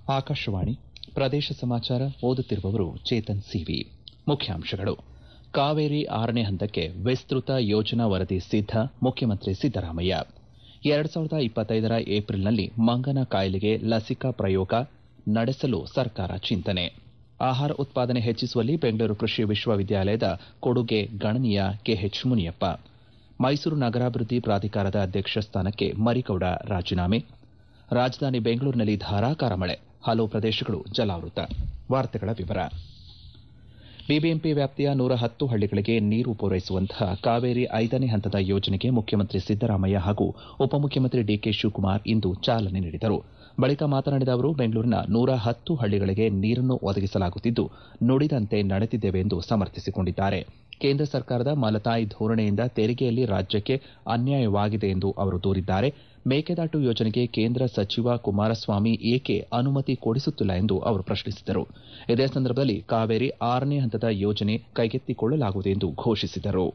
ಆಕಾಶವಾಣಿ ಪ್ರದೇಶ ಸಮಾಚಾರ ಓದುತ್ತಿರುವವರು ಚೇತನ್ ಸಿವಿ ಮುಖ್ಯಾಂಶಗಳು ಕಾವೇರಿ ಆರನೇ ಹಂತಕ್ಕೆ ವಿಸ್ತೃತ ಯೋಜನಾ ವರದಿ ಸಿದ್ದ ಮುಖ್ಯಮಂತ್ರಿ ಸಿದ್ದರಾಮಯ್ಯ ಎರಡು ಸಾವಿರದ ಇಪ್ಪತ್ತೈದರ ಏಪ್ರಿಲ್ನಲ್ಲಿ ಮಂಗನ ಕಾಯಿಲೆಗೆ ಲಸಿಕಾ ಪ್ರಯೋಗ ನಡೆಸಲು ಸರ್ಕಾರ ಚಿಂತನೆ ಆಹಾರ ಉತ್ಪಾದನೆ ಹೆಚ್ಚಿಸುವಲ್ಲಿ ಬೆಂಗಳೂರು ಕೃಷಿ ವಿಶ್ವವಿದ್ಯಾಲಯದ ಕೊಡುಗೆ ಗಣನೀಯ ಕೆಎಚ್ ಮುನಿಯಪ್ಪ ಮೈಸೂರು ನಗರಾಭಿವೃದ್ಧಿ ಪ್ರಾಧಿಕಾರದ ಅಧ್ಯಕ್ಷ ಸ್ಥಾನಕ್ಕೆ ಮರಿಗೌಡ ರಾಜೀನಾಮೆ ರಾಜಧಾನಿ ಬೆಂಗಳೂರಿನಲ್ಲಿ ಧಾರಾಕಾರ ಮಳೆ ಹಲವು ಪ್ರದೇಶಗಳು ಜಲಾವೃತ ವಾರ್ತೆಗಳ ವಿವರ ಬಿಬಿಎಂಪಿ ವ್ಯಾಪ್ತಿಯ ನೂರ ಹತ್ತು ಹಳ್ಳಿಗಳಿಗೆ ನೀರು ಪೂರೈಸುವಂತಹ ಕಾವೇರಿ ಐದನೇ ಹಂತದ ಯೋಜನೆಗೆ ಮುಖ್ಯಮಂತ್ರಿ ಸಿದ್ದರಾಮಯ್ಯ ಹಾಗೂ ಉಪಮುಖ್ಯಮಂತ್ರಿ ಡಿಕೆ ಶಿವಕುಮಾರ್ ಇಂದು ಚಾಲನೆ ನೀಡಿದರು ಬಳಿಕ ಮಾತನಾಡಿದ ಅವರು ಬೆಂಗಳೂರಿನ ನೂರ ಹತ್ತು ಹಳ್ಳಿಗಳಿಗೆ ನೀರನ್ನು ಒದಗಿಸಲಾಗುತ್ತಿದ್ದು ನುಡಿದಂತೆ ನಡೆದಿದ್ದೇವೆ ಎಂದು ಸಮರ್ಥಿಸಿಕೊಂಡಿದ್ದಾರೆ ಕೇಂದ್ರ ಸರ್ಕಾರದ ಮಲತಾಯಿ ಧೋರಣೆಯಿಂದ ತೆರಿಗೆಯಲ್ಲಿ ರಾಜ್ಯಕ್ಕೆ ಅನ್ಯಾಯವಾಗಿದೆ ಎಂದು ಅವರು ದೂರಿದ್ದಾರೆ ಮೇಕೆದಾಟು ಯೋಜನೆಗೆ ಕೇಂದ್ರ ಸಚಿವ ಕುಮಾರಸ್ವಾಮಿ ಏಕೆ ಅನುಮತಿ ಕೊಡಿಸುತ್ತಿಲ್ಲ ಎಂದು ಅವರು ಪ್ರಶ್ನಿಸಿದರು ಇದೇ ಸಂದರ್ಭದಲ್ಲಿ ಕಾವೇರಿ ಆರನೇ ಹಂತದ ಯೋಜನೆ ಕೈಗೆತ್ತಿಕೊಳ್ಳಲಾಗುವುದು ಎಂದು ಘೋಷಿಸಿದರು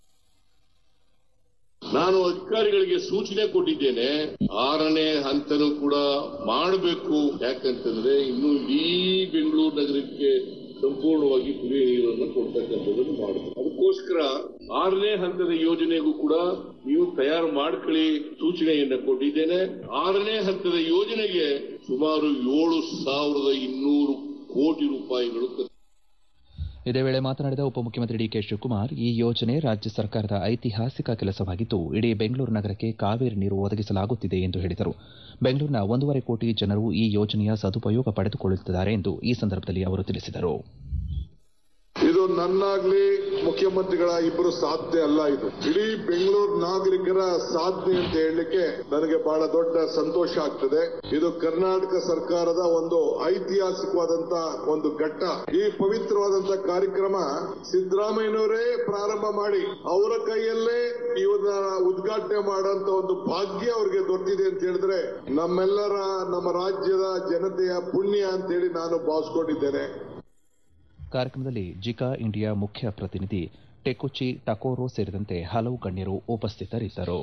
ನಾನು ಅಧಿಕಾರಿಗಳಿಗೆ ಸೂಚನೆ ಕೊಟ್ಟಿದ್ದೇನೆ ಆರನೇ ಹಂತನೂ ಕೂಡ ಮಾಡಬೇಕು ಯಾಕಂತಂದ್ರೆ ಇನ್ನು ಇಡೀ ಬೆಂಗಳೂರು ನಗರಕ್ಕೆ ಸಂಪೂರ್ಣವಾಗಿ ಕುಡಿಯುವ ನೀರನ್ನು ಕೊಡ್ತಕ್ಕಂಥದ್ದನ್ನು ಮಾಡಬೇಕು ಅದಕ್ಕೋಸ್ಕರ ಆರನೇ ಹಂತದ ಯೋಜನೆಗೂ ಕೂಡ ನೀವು ತಯಾರು ಮಾಡ್ಕೊಳ್ಳಿ ಸೂಚನೆಯನ್ನ ಕೊಟ್ಟಿದ್ದೇನೆ ಆರನೇ ಹಂತದ ಯೋಜನೆಗೆ ಸುಮಾರು ಏಳು ಸಾವಿರದ ಇನ್ನೂರು ಕೋಟಿ ರೂಪಾಯಿಗಳು ಇದೇ ವೇಳೆ ಮಾತನಾಡಿದ ಉಪಮುಖ್ಯಮಂತ್ರಿ ಡಿಕೆ ಶಿವಕುಮಾರ್ ಈ ಯೋಜನೆ ರಾಜ್ಯ ಸರ್ಕಾರದ ಐತಿಹಾಸಿಕ ಕೆಲಸವಾಗಿದ್ದು ಇಡೀ ಬೆಂಗಳೂರು ನಗರಕ್ಕೆ ಕಾವೇರಿ ನೀರು ಒದಗಿಸಲಾಗುತ್ತಿದೆ ಎಂದು ಹೇಳಿದರು ಬೆಂಗಳೂರಿನ ಒಂದೂವರೆ ಕೋಟಿ ಜನರು ಈ ಯೋಜನೆಯ ಸದುಪಯೋಗ ಪಡೆದುಕೊಳ್ಳುತ್ತಿದ್ದಾರೆ ಎಂದು ಈ ಸಂದರ್ಭದಲ್ಲಿ ಅವರು ತಿಳಿಸಿದರು ಇದು ನನ್ನಾಗ್ಲಿ ಮುಖ್ಯಮಂತ್ರಿಗಳ ಇಬ್ಬರು ಸಾಧನೆ ಅಲ್ಲ ಇದು ಇಡೀ ಬೆಂಗಳೂರು ನಾಗರಿಕರ ಸಾಧನೆ ಅಂತ ಹೇಳಲಿಕ್ಕೆ ನನಗೆ ಬಹಳ ದೊಡ್ಡ ಸಂತೋಷ ಆಗ್ತದೆ ಇದು ಕರ್ನಾಟಕ ಸರ್ಕಾರದ ಒಂದು ಐತಿಹಾಸಿಕವಾದಂತ ಒಂದು ಘಟ್ಟ ಈ ಪವಿತ್ರವಾದಂತ ಕಾರ್ಯಕ್ರಮ ಸಿದ್ದರಾಮಯ್ಯನವರೇ ಪ್ರಾರಂಭ ಮಾಡಿ ಅವರ ಕೈಯಲ್ಲೇ ಇವನ್ನ ಉದ್ಘಾಟನೆ ಮಾಡುವಂತ ಒಂದು ಭಾಗ್ಯ ಅವರಿಗೆ ದೊರೆತಿದೆ ಅಂತ ಹೇಳಿದ್ರೆ ನಮ್ಮೆಲ್ಲರ ನಮ್ಮ ರಾಜ್ಯದ ಜನತೆಯ ಪುಣ್ಯ ಅಂತ ಹೇಳಿ ನಾನು ಭಾವಿಸ್ಕೊಂಡಿದ್ದೇನೆ ಕಾರ್ಯಕ್ರಮದಲ್ಲಿ ಜಿಕಾ ಇಂಡಿಯಾ ಮುಖ್ಯ ಪ್ರತಿನಿಧಿ ಟೆಕುಚಿ ಟಕೋರೋ ಸೇರಿದಂತೆ ಹಲವು ಗಣ್ಯರು ಉಪಸ್ಥಿತರಿದ್ದರು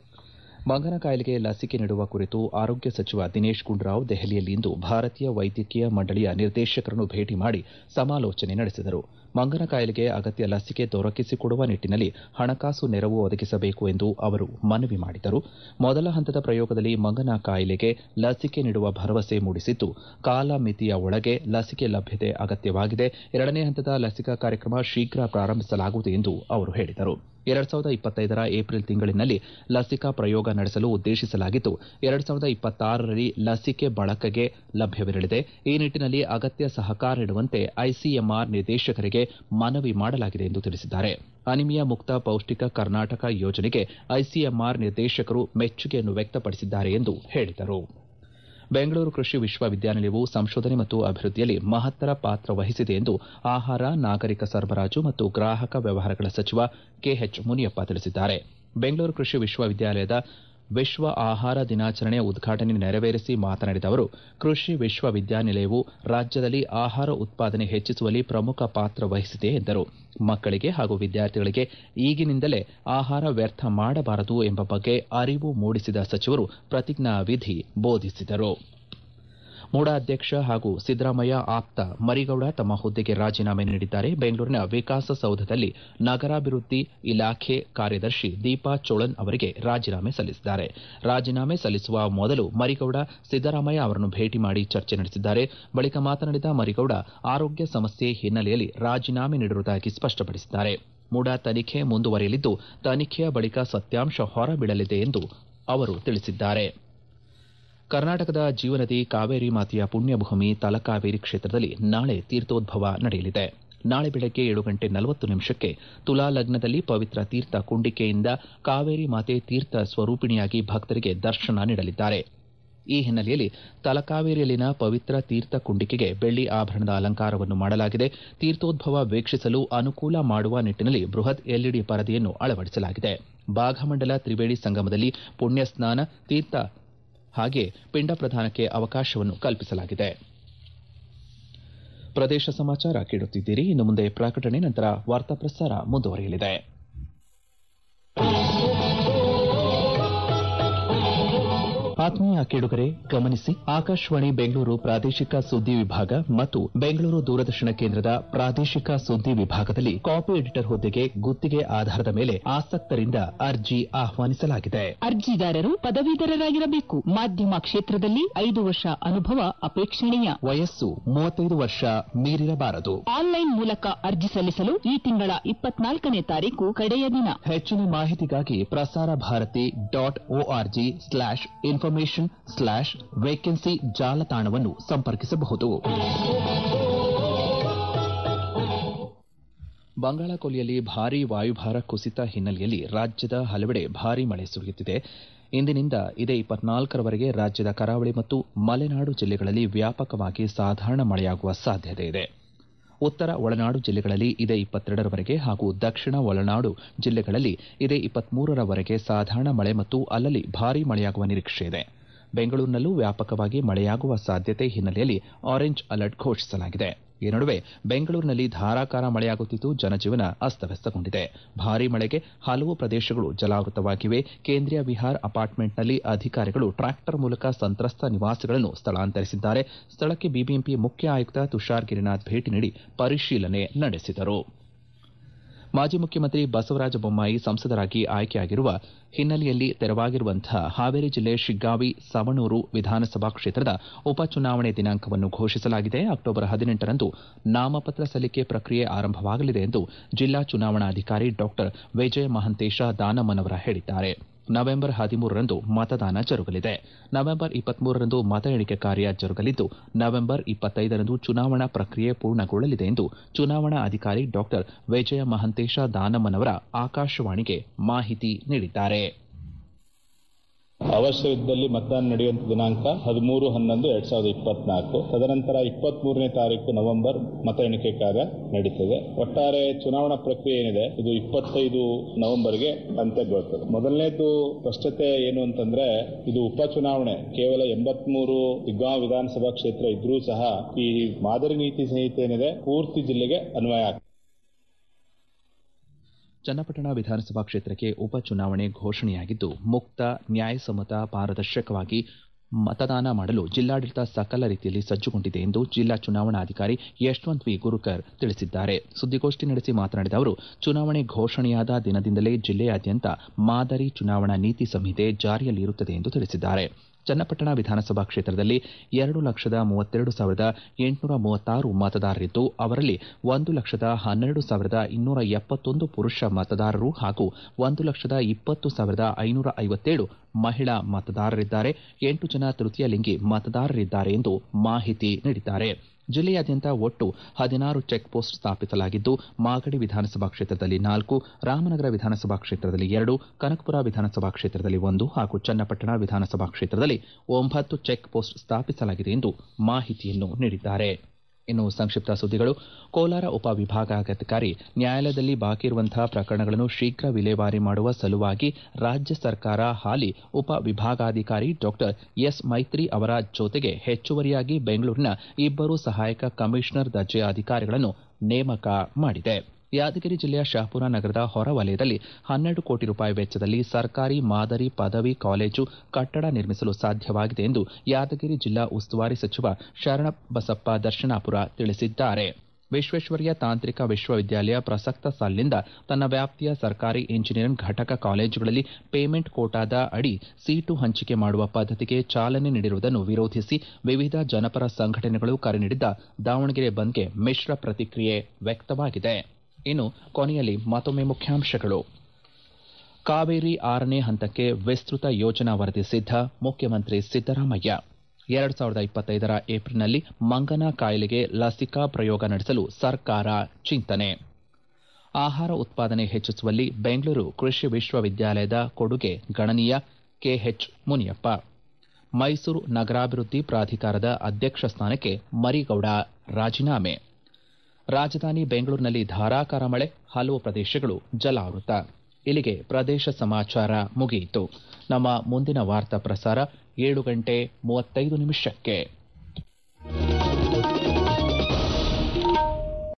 ಮಂಗನ ಕಾಯಿಲೆಗೆ ಲಸಿಕೆ ನೀಡುವ ಕುರಿತು ಆರೋಗ್ಯ ಸಚಿವ ದಿನೇಶ್ ಗುಂಡೂರಾವ್ ದೆಹಲಿಯಲ್ಲಿಂದು ಭಾರತೀಯ ವೈದ್ಯಕೀಯ ಮಂಡಳಿಯ ನಿರ್ದೇಶಕರನ್ನು ಭೇಟಿ ಮಾಡಿ ಸಮಾಲೋಚನೆ ನಡೆಸಿದರು ಮಂಗನ ಕಾಯಿಲೆಗೆ ಅಗತ್ಯ ಲಸಿಕೆ ದೊರಕಿಸಿಕೊಡುವ ನಿಟ್ಟಿನಲ್ಲಿ ಹಣಕಾಸು ನೆರವು ಒದಗಿಸಬೇಕು ಎಂದು ಅವರು ಮನವಿ ಮಾಡಿದರು ಮೊದಲ ಹಂತದ ಪ್ರಯೋಗದಲ್ಲಿ ಮಂಗನ ಕಾಯಿಲೆಗೆ ಲಸಿಕೆ ನೀಡುವ ಭರವಸೆ ಮೂಡಿಸಿದ್ದು ಕಾಲಮಿತಿಯ ಒಳಗೆ ಲಸಿಕೆ ಲಭ್ಯತೆ ಅಗತ್ಯವಾಗಿದೆ ಎರಡನೇ ಹಂತದ ಲಸಿಕಾ ಕಾರ್ಯಕ್ರಮ ಶೀಘ್ರ ಪ್ರಾರಂಭಿಸಲಾಗುವುದು ಎಂದು ಅವರು ಹೇಳಿದರು ಎರಡ್ ಸಾವಿರದ ಇಪ್ಪತ್ತೈದರ ಏಪ್ರಿಲ್ ತಿಂಗಳಿನಲ್ಲಿ ಲಸಿಕಾ ಪ್ರಯೋಗ ನಡೆಸಲು ಉದ್ದೇಶಿಸಲಾಗಿದ್ದು ಎರಡ್ ಸಾವಿರದ ಇಪ್ಪತ್ತಾರರಲ್ಲಿ ಲಸಿಕೆ ಬಳಕೆಗೆ ಲಭ್ಯವಿರಲಿದೆ ಈ ನಿಟ್ಟಿನಲ್ಲಿ ಅಗತ್ಯ ಸಹಕಾರ ನೀಡುವಂತೆ ಐಸಿಎಂಆರ್ ನಿರ್ದೇಶಕರಿಗೆ ಮನವಿ ಮಾಡಲಾಗಿದೆ ಎಂದು ತಿಳಿಸಿದ್ದಾರೆ ಅನಿಮಿಯಾ ಮುಕ್ತ ಪೌಷ್ಟಿಕ ಕರ್ನಾಟಕ ಯೋಜನೆಗೆ ಐಸಿಎಂಆರ್ ನಿರ್ದೇಶಕರು ಮೆಚ್ಚುಗೆಯನ್ನು ವ್ಯಕ್ತಪಡಿಸಿದ್ದಾರೆ ಎಂದು ಹೇಳಿದರು ಬೆಂಗಳೂರು ಕೃಷಿ ವಿಶ್ವವಿದ್ಯಾನಿಲಯವು ಸಂಶೋಧನೆ ಮತ್ತು ಅಭಿವೃದ್ಧಿಯಲ್ಲಿ ಮಹತ್ತರ ಪಾತ್ರ ವಹಿಸಿದೆ ಎಂದು ಆಹಾರ ನಾಗರಿಕ ಸರಬರಾಜು ಮತ್ತು ಗ್ರಾಹಕ ವ್ಯವಹಾರಗಳ ಸಚಿವ ಕೆಎಚ್ ಮುನಿಯಪ್ಪ ತಿಳಿಸಿದ್ದಾರೆ ಬೆಂಗಳೂರು ಕೃಷಿ ವಿಶ್ವವಿದ್ಯಾಲಯದ ವಿಶ್ವ ಆಹಾರ ದಿನಾಚರಣೆ ಉದ್ಘಾಟನೆ ನೆರವೇರಿಸಿ ಮಾತನಾಡಿದ ಅವರು ಕೃಷಿ ವಿಶ್ವವಿದ್ಯಾನಿಲಯವು ರಾಜ್ಯದಲ್ಲಿ ಆಹಾರ ಉತ್ಪಾದನೆ ಹೆಚ್ಚಿಸುವಲ್ಲಿ ಪ್ರಮುಖ ಪಾತ್ರ ವಹಿಸಿದೆ ಎಂದರು ಮಕ್ಕಳಿಗೆ ಹಾಗೂ ವಿದ್ಯಾರ್ಥಿಗಳಿಗೆ ಈಗಿನಿಂದಲೇ ಆಹಾರ ವ್ಯರ್ಥ ಮಾಡಬಾರದು ಎಂಬ ಬಗ್ಗೆ ಅರಿವು ಮೂಡಿಸಿದ ಸಚಿವರು ಪ್ರತಿಜ್ಞಾವಿಧಿ ಬೋಧಿಸಿದರು ಮೂಡಾ ಅಧ್ಯಕ್ಷ ಹಾಗೂ ಸಿದ್ದರಾಮಯ್ಯ ಆಪ್ತ ಮರಿಗೌಡ ತಮ್ಮ ಹುದ್ದೆಗೆ ರಾಜೀನಾಮೆ ನೀಡಿದ್ದಾರೆ ಬೆಂಗಳೂರಿನ ವಿಕಾಸಸೌಧದಲ್ಲಿ ನಗರಾಭಿವೃದ್ಧಿ ಇಲಾಖೆ ಕಾರ್ಯದರ್ಶಿ ದೀಪಾ ಚೋಳನ್ ಅವರಿಗೆ ರಾಜೀನಾಮೆ ಸಲ್ಲಿಸಿದ್ದಾರೆ ರಾಜೀನಾಮೆ ಸಲ್ಲಿಸುವ ಮೊದಲು ಮರಿಗೌಡ ಸಿದ್ದರಾಮಯ್ಯ ಅವರನ್ನು ಭೇಟಿ ಮಾಡಿ ಚರ್ಚೆ ನಡೆಸಿದ್ದಾರೆ ಬಳಿಕ ಮಾತನಾಡಿದ ಮರಿಗೌಡ ಆರೋಗ್ಯ ಸಮಸ್ಯೆ ಹಿನ್ನೆಲೆಯಲ್ಲಿ ರಾಜೀನಾಮೆ ನೀಡಿರುವುದಾಗಿ ಸ್ಪಷ್ಟಪಡಿಸಿದ್ದಾರೆ ಮೂಡಾ ತನಿಖೆ ಮುಂದುವರಿಯಲಿದ್ದು ತನಿಖೆಯ ಬಳಿಕ ಸತ್ಯಾಂಶ ಹೊರಬೀಳಲಿದೆ ಎಂದು ಅವರು ತಿಳಿಸಿದ್ದಾರೆ ಕರ್ನಾಟಕದ ಜೀವನದಿ ಕಾವೇರಿ ಮಾತೆಯ ಪುಣ್ಯಭೂಮಿ ತಲಕಾವೇರಿ ಕ್ಷೇತ್ರದಲ್ಲಿ ನಾಳೆ ತೀರ್ಥೋದ್ಭವ ನಡೆಯಲಿದೆ ನಾಳೆ ಬೆಳಗ್ಗೆ ಏಳು ಗಂಟೆ ನಲವತ್ತು ನಿಮಿಷಕ್ಕೆ ತುಲಾ ಲಗ್ನದಲ್ಲಿ ಪವಿತ್ರ ತೀರ್ಥ ಕುಂಡಿಕೆಯಿಂದ ಕಾವೇರಿ ಮಾತೆ ತೀರ್ಥ ಸ್ವರೂಪಿಣಿಯಾಗಿ ಭಕ್ತರಿಗೆ ದರ್ಶನ ನೀಡಲಿದ್ದಾರೆ ಈ ಹಿನ್ನೆಲೆಯಲ್ಲಿ ತಲಕಾವೇರಿಯಲ್ಲಿನ ಪವಿತ್ರ ತೀರ್ಥ ಕುಂಡಿಕೆಗೆ ಬೆಳ್ಳಿ ಆಭರಣದ ಅಲಂಕಾರವನ್ನು ಮಾಡಲಾಗಿದೆ ತೀರ್ಥೋದ್ಭವ ವೀಕ್ಷಿಸಲು ಅನುಕೂಲ ಮಾಡುವ ನಿಟ್ಟಿನಲ್ಲಿ ಬೃಹತ್ ಎಲ್ಇಡಿ ಪರದೆಯನ್ನು ಅಳವಡಿಸಲಾಗಿದೆ ಭಾಗಮಂಡಲ ತ್ರಿವೇಣಿ ಸಂಗಮದಲ್ಲಿ ಪುಣ್ಯ ಸ್ನಾನ ತೀರ್ಥ ಹಾಗೆ ಪಿಂಡ ಪ್ರದಾನಕ್ಕೆ ಅವಕಾಶವನ್ನು ಕಲ್ಪಿಸಲಾಗಿದೆ ಪ್ರದೇಶ ಸಮಾಚಾರ ಕೇಳುತ್ತಿದ್ದೀರಿ ಇನ್ನು ಮುಂದೆ ಪ್ರಕಟಣೆ ನಂತರ ವಾರ್ತಾ ಪ್ರಸಾರ ಮುಂದುವರಿಯಲಿದೆ ಆತ್ಮೀಯ ಕೇಳುಗರೆ ಗಮನಿಸಿ ಆಕಾಶವಾಣಿ ಬೆಂಗಳೂರು ಪ್ರಾದೇಶಿಕ ಸುದ್ದಿ ವಿಭಾಗ ಮತ್ತು ಬೆಂಗಳೂರು ದೂರದರ್ಶನ ಕೇಂದ್ರದ ಪ್ರಾದೇಶಿಕ ಸುದ್ದಿ ವಿಭಾಗದಲ್ಲಿ ಕಾಪಿ ಎಡಿಟರ್ ಹುದ್ದೆಗೆ ಗುತ್ತಿಗೆ ಆಧಾರದ ಮೇಲೆ ಆಸಕ್ತರಿಂದ ಅರ್ಜಿ ಆಹ್ವಾನಿಸಲಾಗಿದೆ ಅರ್ಜಿದಾರರು ಪದವೀಧರರಾಗಿರಬೇಕು ಮಾಧ್ಯಮ ಕ್ಷೇತ್ರದಲ್ಲಿ ಐದು ವರ್ಷ ಅನುಭವ ಅಪೇಕ್ಷಣೀಯ ವಯಸ್ಸು ಮೂವತ್ತೈದು ವರ್ಷ ಮೀರಿರಬಾರದು ಆನ್ಲೈನ್ ಮೂಲಕ ಅರ್ಜಿ ಸಲ್ಲಿಸಲು ಈ ತಿಂಗಳ ಇಪ್ಪತ್ನಾಲ್ಕನೇ ತಾರೀಕು ಕಡೆಯ ದಿನ ಹೆಚ್ಚಿನ ಮಾಹಿತಿಗಾಗಿ Prasar Bharati dot ORG slash information slash vacancy ಜಾಲತಾಣವನ್ನು ಸಂಪರ್ಕಿಸಬಹುದು ಬಂಗಾಳ ಕೊಲ್ಲಿಯಲ್ಲಿ ಭಾರೀ ವಾಯುಭಾರ ಕುಸಿತ ಹಿನ್ನೆಲೆಯಲ್ಲಿ ರಾಜ್ಯದ ಹಲವೆಡೆ ಭಾರೀ ಮಳೆ ಸುರಿಯುತ್ತಿದೆ ಇಂದಿನಿಂದ ಇದೇ ಇಪ್ಪತ್ನಾಲ್ಕರವರೆಗೆ ರಾಜ್ಯದ ಕರಾವಳಿ ಮತ್ತು ಮಲೆನಾಡು ಜಿಲ್ಲೆಗಳಲ್ಲಿ ವ್ಯಾಪಕವಾಗಿ ಸಾಧಾರಣ ಮಳೆಯಾಗುವ ಸಾಧ್ಯತೆ ಇದೆ ಉತ್ತರ ಒಳನಾಡು ಜಿಲ್ಲೆಗಳಲ್ಲಿ ಇದೇ ಇಪ್ಪತ್ತೆರಡರವರೆಗೆ ಹಾಗೂ ದಕ್ಷಿಣ ಒಳನಾಡು ಜಿಲ್ಲೆಗಳಲ್ಲಿ ಇದೇ ಇಪ್ಪತ್ಮೂರರವರೆಗೆ ಸಾಧಾರಣ ಮಳೆ ಮತ್ತು ಅಲ್ಲಲ್ಲಿ ಭಾರೀ ಮಳೆಯಾಗುವ ನಿರೀಕ್ಷೆ ಇದೆ ಬೆಂಗಳೂರಿನಲ್ಲೂ ವ್ಯಾಪಕವಾಗಿ ಮಳೆಯಾಗುವ ಸಾಧ್ಯತೆ ಹಿನ್ನೆಲೆಯಲ್ಲಿ ಆರೆಂಜ್ ಅಲರ್ಟ್ ಘೋಷಿಸಲಾಗಿದೆ ಈ ನಡುವೆ ಬೆಂಗಳೂರಿನಲ್ಲಿ ಧಾರಾಕಾರ ಮಳೆಯಾಗುತ್ತಿದ್ದು ಜನಜೀವನ ಅಸ್ತವ್ಯಸ್ತಗೊಂಡಿದೆ ಭಾರೀ ಮಳೆಗೆ ಹಲವು ಪ್ರದೇಶಗಳು ಜಲಾವೃತವಾಗಿವೆ ಕೇಂದ್ರೀಯ ವಿಹಾರ್ ಅಪಾರ್ಟ್ಮೆಂಟ್ನಲ್ಲಿ ಅಧಿಕಾರಿಗಳು ಟ್ರ್ಯಾಕ್ಟರ್ ಮೂಲಕ ಸಂತ್ರಸ್ತ ನಿವಾಸಿಗಳನ್ನು ಸ್ಥಳಾಂತರಿಸಿದ್ದಾರೆ ಸ್ಥಳಕ್ಕೆ ಬಿಬಿಎಂಪಿ ಮುಖ್ಯ ಆಯುಕ್ತ ತುಷಾರ್ ಗಿರಿನಾಥ್ ಭೇಟಿ ನೀಡಿ ಪರಿಶೀಲನೆ ನಡೆಸಿದರು ಮಾಜಿ ಮುಖ್ಯಮಂತ್ರಿ ಬಸವರಾಜ ಬೊಮ್ಮಾಯಿ ಸಂಸದರಾಗಿ ಆಯ್ಕೆಯಾಗಿರುವ ಹಿನ್ನೆಲೆಯಲ್ಲಿ ತೆರವಾಗಿರುವಂತಹ ಹಾವೇರಿ ಜಿಲ್ಲೆ ಶಿಗ್ಗಾವಿ ಸವಣೂರು ವಿಧಾನಸಭಾ ಕ್ಷೇತ್ರದ ಉಪಚುನಾವಣೆ ದಿನಾಂಕವನ್ನು ಘೋಷಿಸಲಾಗಿದೆ ಅಕ್ಟೋಬರ್ ಹದಿನೆಂಟರಂದು ನಾಮಪತ್ರ ಸಲ್ಲಿಕೆ ಪ್ರಕ್ರಿಯೆ ಆರಂಭವಾಗಲಿದೆ ಎಂದು ಜಿಲ್ಲಾ ಚುನಾವಣಾಧಿಕಾರಿ ಡಾ ವಿಜಯ ಮಹಂತೇಶ ದಾನಮ್ಮನವರ ಹೇಳಿದ್ದಾರೆ ನವೆಂಬರ್ ಹದಿಮೂರರಂದು ಮತದಾನ ಜರುಗಲಿದೆ ನವೆಂಬರ್ ಇಪ್ಪತ್ಮೂರರಂದು ಮತ ಎಣಿಕೆ ಕಾರ್ಯ ಜರುಗಲಿದ್ದು ನವೆಂಬರ್ ಇಪ್ಪತ್ತೈದರಂದು ಚುನಾವಣಾ ಪ್ರಕ್ರಿಯೆ ಪೂರ್ಣಗೊಳ್ಳಲಿದೆ ಎಂದು ಚುನಾವಣಾ ಅಧಿಕಾರಿ ಡಾ ವಿಜಯ ಮಹಂತೇಶ ದಾನಮ್ಮನವರ ಆಕಾಶವಾಣಿಗೆ ಮಾಹಿತಿ ನೀಡಿದ್ದಾರೆ ಅವಶ್ಯವಿದ್ದಲ್ಲಿ ಮತದಾನ ನಡೆಯುವಂತ ದಿನಾಂಕ ಹದಿಮೂರು ಹನ್ನೊಂದು ಎರಡ್ ಸಾವಿರದ ಇಪ್ಪತ್ನಾಲ್ಕು ತದನಂತರ ಇಪ್ಪತ್ತ್ ಮೂರನೇ ತಾರೀಕು ನವೆಂಬರ್ ಮತ ಎಣಿಕೆ ಕಾರ್ಯ ನಡೀತದೆ ಒಟ್ಟಾರೆ ಚುನಾವಣಾ ಪ್ರಕ್ರಿಯೆ ಏನಿದೆ ಇದು ಇಪ್ಪತ್ತೈದು ನವೆಂಬರ್ಗೆ ಅಂತ್ಯಗೊಳ್ಳುತ್ತದೆ ಮೊದಲನೇದು ಸ್ಪಷ್ಟತೆ ಏನು ಅಂತಂದ್ರೆ ಇದು ಉಪಚುನಾವಣೆ ಕೇವಲ ಎಂಬತ್ಮೂರು ಇಗ್ಗಾಂವ್ ವಿಧಾನಸಭಾ ಕ್ಷೇತ್ರ ಇದ್ರೂ ಸಹ ಈ ಮಾದರಿ ನೀತಿ ಸಂಹಿತೆ ಏನಿದೆ ಪೂರ್ತಿ ಜಿಲ್ಲೆಗೆ ಅನ್ವಯ ಆಗ್ತದೆ ಚನ್ನಪಟ್ಟಣ ವಿಧಾನಸಭಾ ಕ್ಷೇತ್ರಕ್ಕೆ ಉಪಚುನಾವಣೆ ಘೋಷಣೆಯಾಗಿದ್ದು ಮುಕ್ತ ನ್ಯಾಯಸಮ್ಮತ ಪಾರದರ್ಶಕವಾಗಿ ಮತದಾನ ಮಾಡಲು ಜಿಲ್ಲಾಡಳಿತ ಸಕಲ ರೀತಿಯಲ್ಲಿ ಸಜ್ಜುಗೊಂಡಿದೆ ಎಂದು ಜಿಲ್ಲಾ ಚುನಾವಣಾಧಿಕಾರಿ ಯಶವಂತ್ ವಿ ಗುರುಕರ್ ತಿಳಿಸಿದ್ದಾರೆ ಸುದ್ದಿಗೋಷ್ಠಿ ನಡೆಸಿ ಮಾತನಾಡಿದ ಅವರು ಚುನಾವಣೆ ಘೋಷಣೆಯಾದ ದಿನದಿಂದಲೇ ಜಿಲ್ಲೆಯಾದ್ಯಂತ ಮಾದರಿ ಚುನಾವಣಾ ನೀತಿ ಸಂಹಿತೆ ಜಾರಿಯಲ್ಲಿರುತ್ತದೆ ಎಂದು ತಿಳಿಸಿದ್ದಾರೆ ಚನ್ನಪಟ್ಟಣ ವಿಧಾನಸಭಾ ಕ್ಷೇತ್ರದಲ್ಲಿ ಎರಡು ಲಕ್ಷದ ಮೂವತ್ತೆರಡು ಸಾವಿರದ ಎಂಟುನೂರ ಮೂವತ್ತಾರು ಮತದಾರರಿದ್ದು ಅವರಲ್ಲಿ ಒಂದು ಲಕ್ಷದ ಹನ್ನೆರಡು ಸಾವಿರದ ಇನ್ನೂರ ಎಪ್ಪತ್ತೊಂದು ಪುರುಷ ಮತದಾರರು ಹಾಗೂ ಒಂದು ಲಕ್ಷದ ಇಪ್ಪತ್ತು ಸಾವಿರದ ಐನೂರ ಐವತ್ತೇಳು ಮಹಿಳಾ ಮತದಾರರಿದ್ದಾರೆ ಎಂಟು ಜನ ತೃತೀಯ ಲಿಂಗಿ ಮತದಾರರಿದ್ದಾರೆ ಎಂದು ಮಾಹಿತಿ ನೀಡಿದ್ದಾರೆ ಜಿಲ್ಲೆಯಾದ್ಯಂತ ಒಟ್ಟು ಹದಿನಾರು ಚೆಕ್ ಪೋಸ್ಟ್ ಸ್ಥಾಪಿಸಲಾಗಿದ್ದು ಮಾಗಡಿ ವಿಧಾನಸಭಾ ಕ್ಷೇತ್ರದಲ್ಲಿ ನಾಲ್ಕು ರಾಮನಗರ ವಿಧಾನಸಭಾ ಕ್ಷೇತ್ರದಲ್ಲಿ ಎರಡು ಕನಕಪುರ ವಿಧಾನಸಭಾ ಕ್ಷೇತ್ರದಲ್ಲಿ ಒಂದು ಹಾಗೂ ಚನ್ನಪಟ್ಟಣ ವಿಧಾನಸಭಾ ಕ್ಷೇತ್ರದಲ್ಲಿ ಒಂಬತ್ತು ಚೆಕ್ ಪೋಸ್ಟ್ ಸ್ಥಾಪಿಸಲಾಗಿದೆ ಎಂದು ಮಾಹಿತಿಯನ್ನು ನೀಡಿದ್ದಾರೆ ಇನ್ನು ಸಂಕ್ಷಿಪ್ತ ಸುದ್ದಿಗಳು ಕೋಲಾರ ಉಪವಿಭಾಗಾಧಿಕಾರಿ ನ್ಯಾಯಾಲಯದಲ್ಲಿ ಬಾಕಿ ಇರುವಂತಹ ಪ್ರಕರಣಗಳನ್ನು ಶೀಘ್ರ ವಿಲೇವಾರಿ ಮಾಡುವ ಸಲುವಾಗಿ ರಾಜ್ಯ ಸರ್ಕಾರ ಹಾಲಿ ಉಪವಿಭಾಗಾಧಿಕಾರಿ ಡಾಕ್ಟರ್ ಎಸ್ ಮೈತ್ರಿ ಅವರ ಜೊತೆಗೆ ಹೆಚ್ಚುವರಿಯಾಗಿ ಬೆಂಗಳೂರಿನ ಇಬ್ಬರು ಸಹಾಯಕ ಕಮಿಷನರ್ ದರ್ಜೆಯ ಅಧಿಕಾರಿಗಳನ್ನು ನೇಮಕ ಮಾಡಿದೆ ಯಾದಗಿರಿ ಜಿಲ್ಲೆಯ ಶಹಪುರ ನಗರದ ಹೊರವಲಯದಲ್ಲಿ ಹನ್ನೆರಡು ಕೋಟಿ ರೂಪಾಯಿ ವೆಚ್ಚದಲ್ಲಿ ಸರ್ಕಾರಿ ಮಾದರಿ ಪದವಿ ಕಾಲೇಜು ಕಟ್ಟಡ ನಿರ್ಮಿಸಲು ಸಾಧ್ಯವಾಗಿದೆ ಎಂದು ಯಾದಗಿರಿ ಜಿಲ್ಲಾ ಉಸ್ತುವಾರಿ ಸಚಿವ ಶರಣಬಸಪ್ಪ ದರ್ಶನಾಪುರ ತಿಳಿಸಿದ್ದಾರೆ ವಿಶ್ವೇಶ್ವರಯ್ಯ ತಾಂತ್ರಿಕ ವಿಶ್ವವಿದ್ಯಾಲಯ ಪ್ರಸಕ್ತ ಸಾಲಿನಿಂದ ತನ್ನ ವ್ಯಾಪ್ತಿಯ ಸರ್ಕಾರಿ ಇಂಜಿನಿಯರಿಂಗ್ ಘಟಕ ಕಾಲೇಜುಗಳಲ್ಲಿ ಪೇಮೆಂಟ್ ಕೋಟಾದ ಅಡಿ ಸೀಟು ಹಂಚಿಕೆ ಮಾಡುವ ಪದ್ಧತಿಗೆ ಚಾಲನೆ ನೀಡಿರುವುದನ್ನು ವಿರೋಧಿಸಿ ವಿವಿಧ ಜನಪರ ಸಂಘಟನೆಗಳು ಕರೆ ನೀಡಿದ್ದ ದಾವಣಗೆರೆ ಬಂದ್ಗೆ ಮಿಶ್ರ ಪ್ರತಿಕ್ರಿಯೆ ವ್ಯಕ್ತವಾಗಿದೆ ಇನ್ನು ಕೊನೆಯಲ್ಲಿ ಮತ್ತೊಮ್ಮೆ ಮುಖ್ಯಾಂಶಗಳು ಕಾವೇರಿ ಆರನೇ ಹಂತಕ್ಕೆ ವಿಸ್ತೃತ ಯೋಜನಾ ವರದಿ ಸಿದ್ಧ ಮುಖ್ಯಮಂತ್ರಿ ಸಿದ್ದರಾಮಯ್ಯ ಎರಡ್ ಸಾವಿರದ ಇಪ್ಪತ್ತೈದರ ಏಪ್ರಿಲ್ನಲ್ಲಿ ಮಂಗನ ಕಾಯಿಲೆಗೆ ಲಸಿಕಾ ಪ್ರಯೋಗ ನಡೆಸಲು ಸರ್ಕಾರ ಚಿಂತನೆ ಆಹಾರ ಉತ್ಪಾದನೆ ಹೆಚ್ಚಿಸುವಲ್ಲಿ ಬೆಂಗಳೂರು ಕೃಷಿ ವಿಶ್ವವಿದ್ಯಾಲಯದ ಕೊಡುಗೆ ಗಣನೀಯ ಕೆಎಚ್ ಮುನಿಯಪ್ಪ ಮೈಸೂರು ನಗರಾಭಿವೃದ್ಧಿ ಪ್ರಾಧಿಕಾರದ ಅಧ್ಯಕ್ಷ ಸ್ಥಾನಕ್ಕೆ ಮರಿಗೌಡ ರಾಜೀನಾಮೆ ರಾಜಧಾನಿ ಬೆಂಗಳೂರಿನಲ್ಲಿ ಧಾರಾಕಾರ ಮಳೆ ಹಲವು ಪ್ರದೇಶಗಳು ಜಲಾವೃತ ಇಲ್ಲಿಗೆ ಪ್ರದೇಶ ಸಮಾಚಾರ ಮುಗಿಯಿತು ನಮ್ಮ ಮುಂದಿನ ವಾರ್ತಾ ಪ್ರಸಾರ ಏಳು ಗಂಟೆ ಮೂವತ್ತೈದು ನಿಮಿಷಕ್ಕೆ